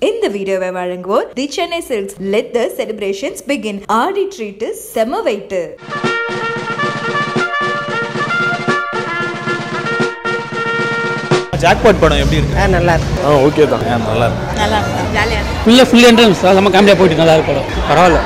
இந்த வீடியோவை வழங்குவோர் the Chennai Silks let the celebrations begin Aadi treat செம வெயிட்டு ஜாக்பாட் படம் எப்படி இருக்கு ஆ நல்லா இருக்கு ஆ ஓகே தான் நல்லா இருக்கு நல்லா இருக்கு ஜாலியாக இருக்கு ஃபுல்லாக ஃபுல் என்ட்ரன்ஸ் நம்ம காமெடியாக போயிட்டு நல்லா இருக்கு படம் பரவாயில்ல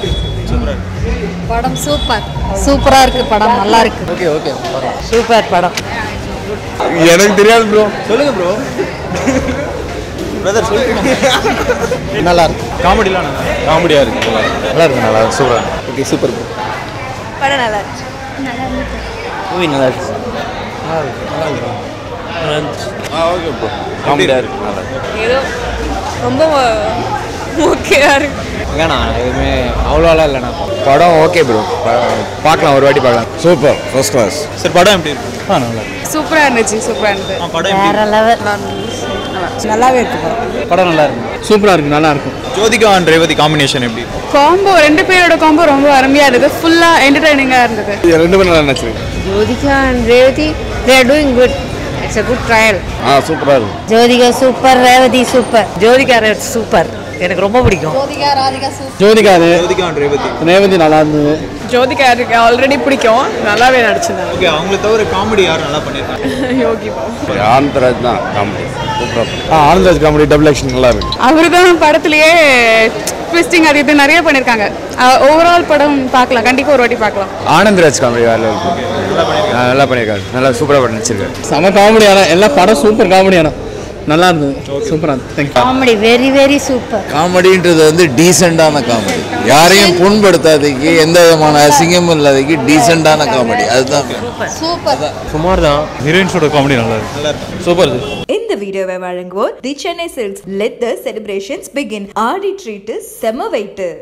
படம் சூப்பர் சூப்பரா இருக்கு படம் நல்லா இருக்கு ஓகே ஓகே சூப்பர் படம் எனக்கு தெரியாது ப்ரோ சொல்லுங்க ப்ரோ பிரதர் சொல்லுங்க நல்லா இருக்கு காமெடிலாம் நல்லா காமெடியாக இருக்கு நல்லா இருக்கு நல்லா இருக்கு சூப்பராக ஓகே சூப்பர் ப்ரோ படம் நல்லா இருக்கு மூவி நல்லா இருக்கு ஆ ஓகே ப்ரோ காமெடியாக இருக்கு நல்லா இருக்கு ஏதோ ரொம்ப ஓகேயா இருக்கு ஏன்னா எதுவுமே அவ்வளோலாம் இல்லைண்ணா படம் ஓகே ப்ரோ பார்க்கலாம் ஒரு வாட்டி பார்க்கலாம் சூப்பர் ஃபர்ஸ்ட் கிளாஸ் சார் படம் எப்படி இருக்கு ஆ நல்லா இருக்கு சூப்பரா இருந்துச்சு சூப்பரா இருந்தது ஆ படம் எப்படி இருக்கு? லெவல் நல்லாவே இருக்கு படம் படம் நல்லா இருக்கு சூப்பராக இருக்கு நல்லா இருக்கும் ஜோதிகா அண்ட் ரேவதி காம்பினேஷன் எப்படி இருக்கு? காம்போ ரெண்டு பேரோட காம்போ ரொம்ப அருமையா இருந்தது ஃபுல்லா என்டர்டைனிங்கா இருந்தது ரெண்டு பேரும் நல்லா நினச்சிருக்கு Jyotika and Revati, they are doing good. It's a good trial. ஆ சூப்பராக இருக்கும் Jyotika super, Revati super. Jyotika super எனக்கு ரொம்ப பிடிக்கும் ஜோதிகா ராதிகா சூப்பர் ஜோதிகா அது ஜோதிகா அண்ட் ரேவதி ரேவதி நல்லா இருந்தது ஜோதிகா இருக்கு ஆல்ரெடி பிடிக்கும் நல்லாவே நடிச்சிருந்தாங்க ஓகே அவங்கள தவிர காமெடி யார் நல்லா பண்ணியிருக்காங்க யோகி பாபு ஆனந்தராஜ் தான் காமெடி சூப்பராக ஆ ஆனந்தராஜ் காமெடி டபுள் ஆக்ஷன் நல்லா இருக்கு அவர் தான் படத்துலயே ட்விஸ்டிங் அது இது நிறைய பண்ணிருக்காங்க ஓவரால் படம் பார்க்கலாம் கண்டிப்பா ஒரு வாட்டி பார்க்கலாம் ஆனந்தராஜ் காமெடி வேலை இருக்கும் நல்லா பண்ணியிருக்காரு நல்லா சூப்பராக பண்ணி நடிச்சிருக்காரு செம காமெடியான எல்லா படம் சூப்பர் காமெடியான நல்லா இருந்தது சூப்பராக இருந்தது thank you Comedy, very, very super. காமெடின்றது வந்து டீசெண்டான காமெடி யாரையும் புண்படுத்தாதீங்க எந்த விதமான அசிங்கமும் இல்லாதீங்க டீசெண்டான காமெடி அதுதான் சூப்பர் சுமார் தான் ஹீரோயின்ஸோட காமெடி நல்லா இருக்கு நல்லா இருக்கு சூப்பர் இது இந்த வீடியோவை வழங்குவோர் the Chennai Silks let the celebrations begin Aadi treat செம வெயிட்டு